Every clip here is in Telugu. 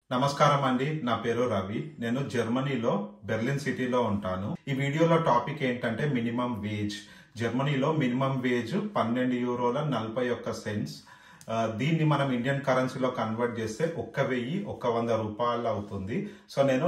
నమస్కారం అండి నా పేరు రవి నేను జర్మనీలో బెర్లిన్ సిటీలో ఉంటాను ఈ వీడియోలో టాపిక్ ఏంటంటే మినిమం వేజ్ జర్మనీలో మినిమం వేజ్ పన్నెండు యూరోల నలభై ఒక్క సెంట్స్ ఆ, దీన్ని మనం ఇండియన్ కరెన్సీలో కన్వర్ట్ చేస్తే ఒక్క వెయ్యి ఒక్క వంద రూపాయలు అవుతుంది సో నేను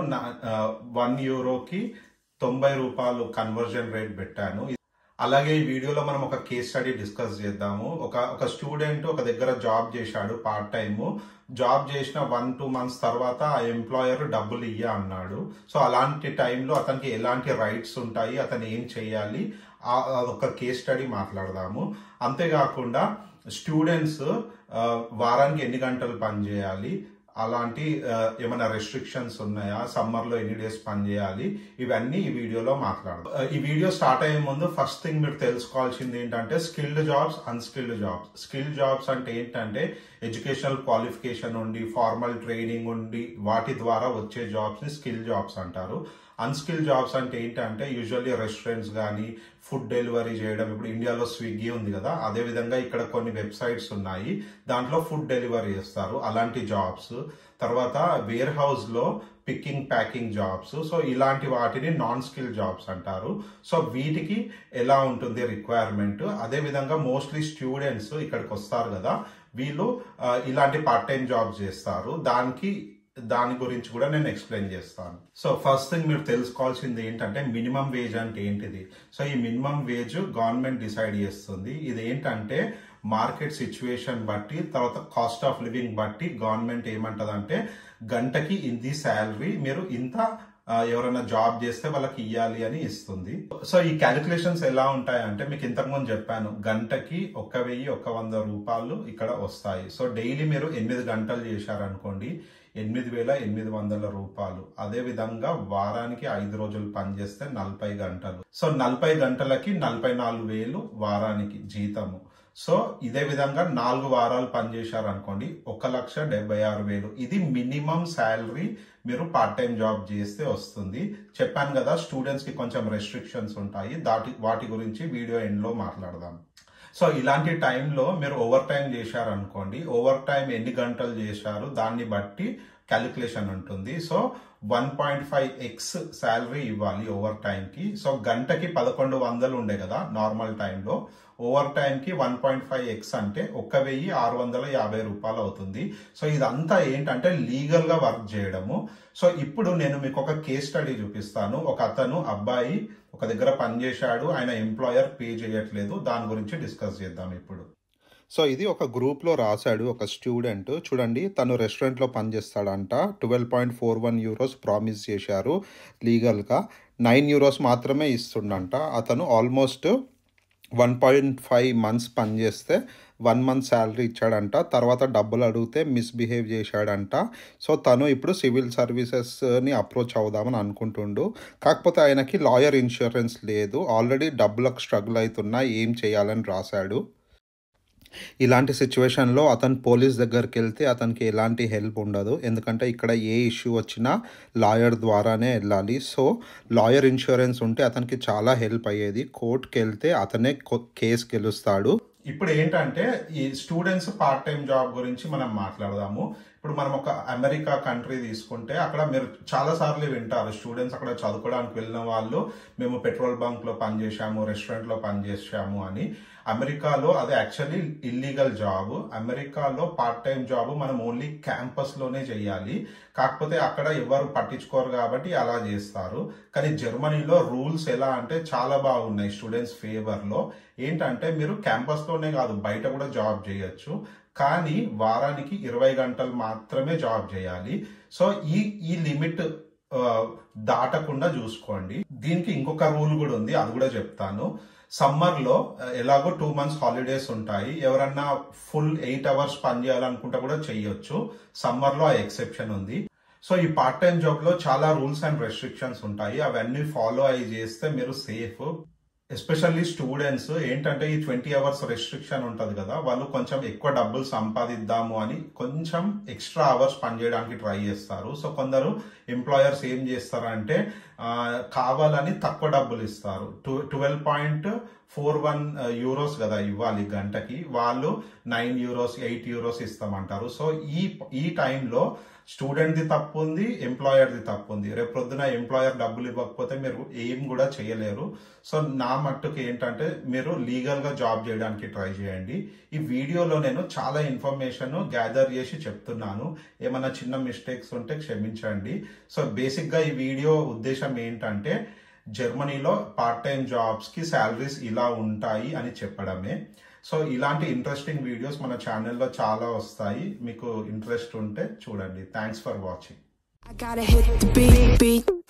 వన్ యూరోకి తొంభై రూపాయలు కన్వర్జన్ రేట్ పెట్టాను అలాగే ఈ వీడియోలో మనం ఒక కేస్ స్టడీ డిస్కస్ చేద్దాము ఒక ఒక స్టూడెంట్ ఒక దగ్గర జాబ్ చేశాడు పార్ట్ టైము జాబ్ చేసిన వన్ టూ మంత్స్ తర్వాత ఆ ఎంప్లాయర్ డబ్బులు ఇయ్య అన్నాడు సో అలాంటి టైంలో అతనికి ఎలాంటి రైట్స్ ఉంటాయి అతను ఏం చేయాలి ఆ- అదొక కేస్ స్టడీ మాట్లాడదాము అంతేకాకుండా స్టూడెంట్స్ వారానికి ఎన్ని గంటలు పని చేయాలి అలాంటి ఆ, ఏమైనా రెస్ట్రిక్షన్స్ ఉన్నాయా సమ్మర్ లో ఎన్ని డేస్ పని చేయాలి ఇవన్నీ ఈ వీడియోలో మాట్లాడదాం ఆ, ఈ వీడియో స్టార్ట్ అయ్యే ముందు ఫస్ట్ థింగ్ మీరు తెలుసుకోవాల్సింది ఏంటంటే skilled jobs unskilled jobs skilled jobs అంటే ఏంటంటే ఎడ్యుకేషనల్ క్వాలిఫికేషన్ ఉండి ఫార్మల్ ట్రైనింగ్ ఉండి వాటి ద్వారా వచ్చే జాబ్స్ ని స్కిల్ జాబ్స్ అంటారు అన్స్కిల్ జాబ్స్ అంటే ఏంటంటే యూజువల్లీ రెస్టారెంట్స్ కానీ ఫుడ్ డెలివరీ చేయడం ఇప్పుడు ఇండియాలో స్విగ్గీ ఉంది కదా అదే విధంగా ఇక్కడ కొన్ని వెబ్సైట్స్ ఉన్నాయి దాంట్లో ఫుడ్ డెలివరీ చేస్తారు అలాంటి జాబ్స్ తర్వాత వేర్ హౌస్ లో పికింగ్ ప్యాకింగ్ జాబ్స్ సో ఇలాంటి వాటిని నాన్ స్కిల్ జాబ్స్ అంటారు సో వీటికి ఎలా ఉంటుంది రిక్వైర్మెంట్ అదే విధంగా మోస్ట్లీ స్టూడెంట్స్ ఇక్కడికి వస్తారు కదా వీళ్ళు ఆ, ఇలాంటి పార్ట్ టైం జాబ్స్ చేస్తారు దానికి దాని గురించి కూడా నేను ఎక్స్ప్లెయిన్ చేస్తాను సో ఫస్ట్ థింగ్ మీరు తెలుసుకోవాల్సింది ఏంటంటే మినిమం వేజ్ అంటే ఏంటిది సో ఈ మినిమం వేజ్ గవర్నమెంట్ డిసైడ్ చేస్తుంది ఇది ఏంటంటే మార్కెట్ సిచ్యువేషన్ బట్టి తర్వాత కాస్ట్ ఆఫ్ లివింగ్ బట్టి గవర్నమెంట్ ఏమంటదంటే గంటకి ఇంది శాలరీ మీరు ఇంత ఆ, ఎవరైనా జాబ్ చేస్తే వాళ్ళకి ఇవ్వాలి అని ఇస్తుంది సో ఈ క్యాలిక్యులేషన్స్ ఎలా ఉంటాయంటే మీకు ఇంతకుముందు చెప్పాను గంటకి ఒక్క వెయ్యి ఒక్క వంద రూపాయలు ఇక్కడ వస్తాయి సో డైలీ మీరు ఎనిమిది గంటలు చేశారనుకోండి ఎనిమిది వేల ఎనిమిది వందల రూపాయలు అదే విధంగా వారానికి ఐదు రోజులు పనిచేస్తే నలభై గంటలు సో నలభై గంటలకి నలభై నాలుగు వేలు వారానికి జీతము సో ఇదే విధంగా నాలుగు వారాలు పనిచేశారు అనుకోండి ఒక లక్ష డెబ్బై ఆరు వేలు ఇది మినిమం శాలరీ మీరు పార్ట్ టైం జాబ్ చేస్తే వస్తుంది చెప్పాను కదా స్టూడెంట్స్ కి కొంచెం రెస్ట్రిక్షన్స్ ఉంటాయి దాటి వాటి గురించి వీడియో ఎండ్ లో మాట్లాడదాం సో ఇలాంటి టైంలో మీరు ఓవర్ టైం చేశారనుకోండి ఓవర్ టైం ఎన్ని గంటలు చేశారు దాన్ని బట్టి క్యాలిక్యులేషన్ ఉంటుంది so one point five x salary ఇవ్వాలి ఓవర్ టైం కి సో గంటకి పదకొండు వందలు ఉండే కదా నార్మల్ టైంలో ఓవర్ టైం కి వన్ పాయింట్ ఫైవ్ ఎక్స్ అంటే ఒక్క వెయ్యి ఆరు వందల యాభై రూపాయలు అవుతుంది సో ఇదంతా ఏంటంటే లీగల్ గా వర్క్ చేయడము సో ఇప్పుడు నేను మీకు ఒక కేస్ స్టడీ చూపిస్తాను ఒక అతను అబ్బాయి ఒక దగ్గర పనిచేశాడు ఆయన ఎంప్లాయర్ పే చేయట్లేదు దాని గురించి డిస్కస్ చేద్దాం ఇప్పుడు సో ఇది ఒక గ్రూప్లో రాశాడు ఒక స్టూడెంట్ చూడండి తను రెస్టారెంట్లో పనిచేస్తాడంట twelve point four one euros promise చేశారు లీగల్గా నైన్ యూరోస్ మాత్రమే ఇస్తుండంట అతను almost one point five months పనిచేస్తే వన్ మంత్ శాలరీ ఇచ్చాడంట తర్వాత డబ్బులు అడిగితే మిస్బిహేవ్ చేశాడంట సో తను ఇప్పుడు సివిల్ సర్వీసెస్ని అప్రోచ్ అవుదామని అనుకుంటుండు కాకపోతే ఆయనకి లాయర్ ఇన్సూరెన్స్ లేదు ఆల్రెడీ డబ్బులకు స్ట్రగుల్ అవుతున్నా ఏం చేయాలని రాశాడు ఇలాంటి సిచ్యువేషన్లో అతను పోలీస్ దగ్గరికి వెళ్తే అతనికి ఎలాంటి హెల్ప్ ఉండదు ఎందుకంటే ఇక్కడ ఏ ఇష్యూ వచ్చినా లాయర్ ద్వారానే వెళ్ళాలి సో లాయర్ ఇన్సూరెన్స్ ఉంటే అతనికి చాలా హెల్ప్ అయ్యేది కోర్టుకి వెళ్తే అతనే కేసు గెలుస్తాడు ఇప్పుడు ఏంటంటే ఈ స్టూడెంట్స్ పార్ట్ టైం జాబ్ గురించి మనం మాట్లాడదాము ఇప్పుడు మనం ఒక అమెరికా కంట్రీ తీసుకుంటే అక్కడ మీరు చాలా సార్లు వింటారు స్టూడెంట్స్ అక్కడ చదువుకోవడానికి వెళ్ళిన వాళ్ళు మేము పెట్రోల్ బంక్ లో పనిచేసాము రెస్టారెంట్ లో పనిచేసాము అని అమెరికాలో అది యాక్చువల్లీ ఇల్లీగల్ జాబ్ అమెరికాలో పార్ట్ టైం జాబ్ మనం ఓన్లీ క్యాంపస్ లోనే చేయాలి కాకపోతే అక్కడ ఎవరు పట్టించుకోరు కాబట్టి అలా చేస్తారు కానీ జర్మనీలో రూల్స్ ఎలా అంటే చాలా బాగున్నాయి స్టూడెంట్స్ ఫేవర్ లో ఏంటంటే మీరు క్యాంపస్ లోనే కాదు బయట కూడా జాబ్ చేయొచ్చు కానీ వారానికి ఇరవై గంటలు మాత్రమే జాబ్ చేయాలి సో ఈ ఈ లిమిట్ ఆ, దాటకుండా చూసుకోండి దీనికి ఇంకొక రూల్ కూడా ఉంది అది కూడా చెప్తాను సమ్మర్ లో ఆ, ఎలాగో టూ మంత్స్ హాలిడేస్ ఉంటాయి ఎవరన్నా ఫుల్ ఎయిట్ అవర్స్ పని చేయాలనుకుంటే కూడా చెయ్యొచ్చు సమ్మర్ లో ఆ ఎక్సెప్షన్ ఉంది సో ఈ పార్ట్ టైం జాబ్ లో చాలా రూల్స్ అండ్ రెస్ట్రిక్షన్స్ ఉంటాయి అవన్నీ ఫాలో అయ్యి చేస్తే మీరు సేఫ్ ఎస్పెషల్లీ స్టూడెంట్స్ ఏంటంటే ఈ ట్వంటీ అవర్స్ రెస్ట్రిక్షన్ ఉంటది కదా వాళ్ళు కొంచెం ఎక్కువ డబ్బులు సంపాదిద్దాము అని కొంచెం ఎక్స్ట్రా అవర్స్ పనిచేయడానికి ట్రై చేస్తారు సో కొందరు ఎంప్లాయర్స్ ఏం చేస్తారంటే ఆ, కావాలని తక్కువ డబ్బులు ఇస్తారు twelve point four one euros కదా ఇవ్వాలి గంటకి వాళ్ళు నైన్ యూరోస్ ఎయిట్ యూరోస్ ఇస్తామంటారు సో ఈ ఈ టైంలో స్టూడెంట్ది తప్పు ఉంది ఎంప్లాయర్ది తప్పు ఉంది రేపు ప్రొద్దున ఎంప్లాయర్ డబ్బులు ఇవ్వకపోతే మీరు ఏం కూడా చేయలేరు సో నా మట్టుకు ఏంటంటే మీరు లీగల్ గా జాబ్ చేయడానికి ట్రై చేయండి ఈ వీడియోలో నేను చాలా ఇన్ఫర్మేషన్ గ్యాదర్ చేసి చెప్తున్నాను ఏమైనా చిన్న మిస్టేక్స్ ఉంటే క్షమించండి సో బేసిక్ గా ఈ వీడియో ఉద్దేశం ఏంటంటే జర్మనీలో పార్ట్ టైం జాబ్స్ కి శాలరీస్ ఇలా ఉంటాయి అని చెప్పడమే సో ఇలాంటి ఇంట్రెస్టింగ్ వీడియోస్ మన ఛానల్లో చాలా వస్తాయి మీకు ఇంట్రెస్ట్ ఉంటే చూడండి thanks for watching I gotta hit the beat, beat.